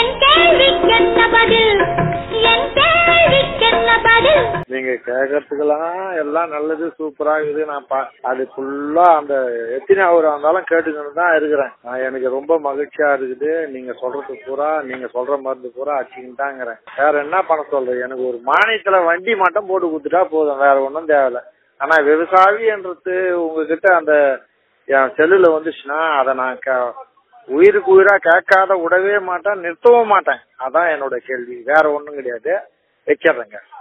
என் கேள்விக்கென்ன பதில் என் கேள்விக்கென்ன பதில் நீங்க கேட்கறதுக்கெல்லாம் எல்லாம் நல்லது சூப்பரா இருக்குது நான் பா அது ஃபுல்லா அந்த எத்தனை அவர் இருந்தாலும் கேட்டுக்கிட்டு தான் இருக்கிறேன் நான் எனக்கு ரொம்ப மகிழ்ச்சியா இருக்குது நீங்க சொல்றது பூரா நீங்க சொல்ற மருந்து பூரா அடிச்சுக்கிட்டு தாங்கிறேன் வேற என்ன பண்ண சொல்றது எனக்கு ஒரு மானியத்துல வண்டி மட்டும் போட்டு கொடுத்துட்டா போதும் வேற ஒன்றும் தேவையில்ல ஆனா விவசாயின்றது உங்ககிட்ட அந்த என் செல்லுல வந்துச்சுன்னா அதை நான் கே- உயிருக்கு உயிரா கேட்காத விடவே மாட்டேன் நிறுத்தவும் மாட்டேன் அதான் என்னோட கேள்வி வேற ஒண்ணும் கிடையாது வச்சிடுறேங்க